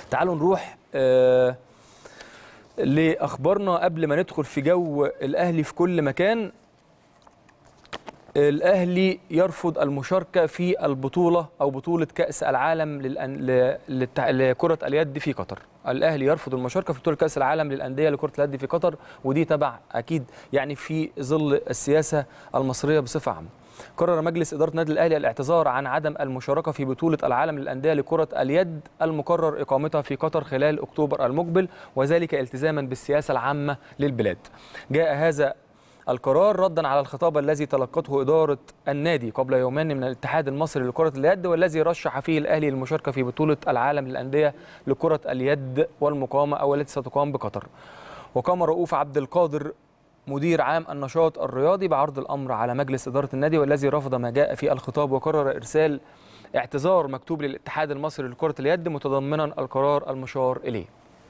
تعالوا نروح آه لاخبارنا قبل ما ندخل في جو الاهلي في كل مكان الاهلي يرفض المشاركه في البطوله او بطوله كاس العالم للأن... ل... للتع... لكره اليد في قطر الاهلي يرفض المشاركه في بطوله كاس العالم للانديه لكره اليد في قطر ودي تبع اكيد يعني في ظل السياسه المصريه بصفه عامه قرر مجلس إدارة النادي الأهلي الاعتذار عن عدم المشاركة في بطولة العالم للأندية لكرة اليد المقرر إقامتها في قطر خلال أكتوبر المقبل وذلك التزاما بالسياسة العامة للبلاد جاء هذا القرار ردا على الخطاب الذي تلقته إدارة النادي قبل يومين من الاتحاد المصري لكرة اليد والذي رشح فيه الأهلي للمشاركة في بطولة العالم للأندية لكرة اليد والمقامة أو التي ستقام بقطر وقام رؤوف عبد القادر مدير عام النشاط الرياضي بعرض الأمر على مجلس إدارة النادي والذي رفض ما جاء في الخطاب وقرر إرسال اعتذار مكتوب للاتحاد المصري لكرة اليد متضمنا القرار المشار إليه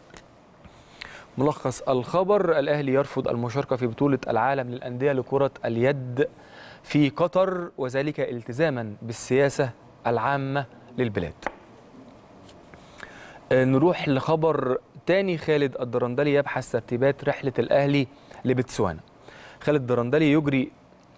ملخص الخبر الأهلي يرفض المشاركة في بطولة العالم للأندية لكرة اليد في قطر وذلك التزاما بالسياسة العامة للبلاد نروح لخبر تاني خالد الدرندلي يبحث ترتيبات رحلة الأهلي لبتسوانا خالد الدرندلي يجري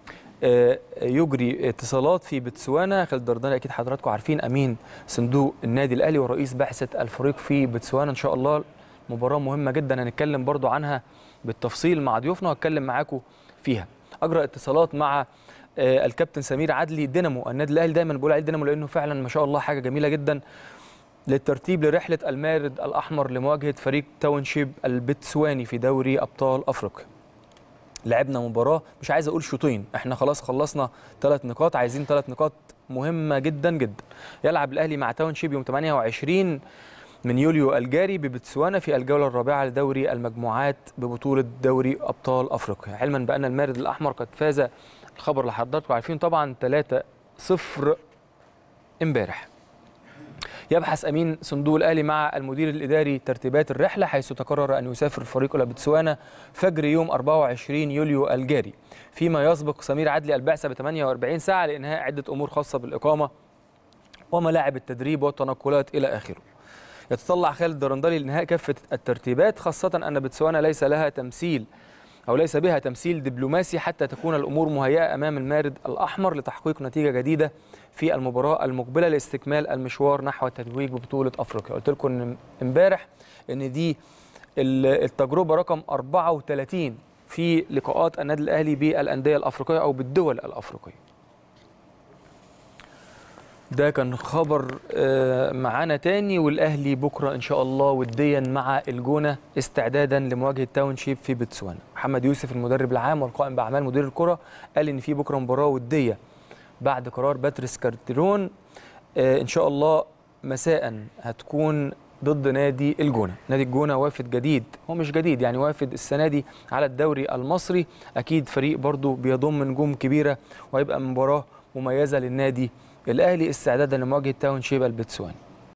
يجري اتصالات في بتسوانا خالد الدرندلي اكيد حضراتكم عارفين امين صندوق النادي الاهلي ورئيس بعثه الفريق في بتسوانا ان شاء الله مباراه مهمه جدا هنتكلم برضو عنها بالتفصيل مع ضيوفنا وهتكلم معاكم فيها اجرى اتصالات مع الكابتن سمير عدلي دينامو النادي الاهلي دايما بقول عليه دينامو لانه فعلا ما شاء الله حاجه جميله جدا للترتيب لرحله المارد الاحمر لمواجهه فريق تاونشيب البتسواني في دوري ابطال افريقيا لعبنا مباراه مش عايز اقول شوطين احنا خلاص خلصنا ثلاث نقاط عايزين ثلاث نقاط مهمه جدا جدا يلعب الاهلي مع تاونشيب يوم 28 من يوليو الجاري ببتسوانا في الجوله الرابعه لدوري المجموعات ببطوله دوري ابطال افريقيا علما بان المارد الاحمر قد فاز الخبر اللي حضراتكم عارفين طبعا 3-0 امبارح يبحث امين صندوق الاهلي مع المدير الاداري ترتيبات الرحله حيث تقرر ان يسافر الفريق الى بتسوانا فجر يوم 24 يوليو الجاري فيما يسبق سمير عدلي البعثه ب 48 ساعه لانهاء عده امور خاصه بالاقامه وملاعب التدريب والتنقلات الى اخره يتطلع خالد درندلي لانهاء كافه الترتيبات خاصه ان بتسوانا ليس لها تمثيل أو ليس بها تمثيل دبلوماسي حتى تكون الأمور مهيئة أمام المارد الأحمر لتحقيق نتيجة جديدة في المباراة المقبلة لاستكمال المشوار نحو التتويج ببطولة أفريقيا قلت لكم امبارح إن دي التجربة رقم 34 في لقاءات النادي الأهلي بالأندية الأفريقية أو بالدول الأفريقية ده كان خبر معانا تاني والاهلي بكره ان شاء الله وديا مع الجونه استعدادا لمواجهه تاونشيب في بتسوانا محمد يوسف المدرب العام والقائم باعمال مدير الكره قال ان في بكره مباراه وديه بعد قرار باتريس كارتيرون ان شاء الله مساء هتكون ضد نادي الجونه نادي الجونه وافد جديد هو مش جديد يعني وافد السنه دي على الدوري المصري اكيد فريق برضو بيضم نجوم كبيره وهيبقى مباراه مميزه للنادي الاهلي استعدادا لمواجهه تاون شيب البتسواني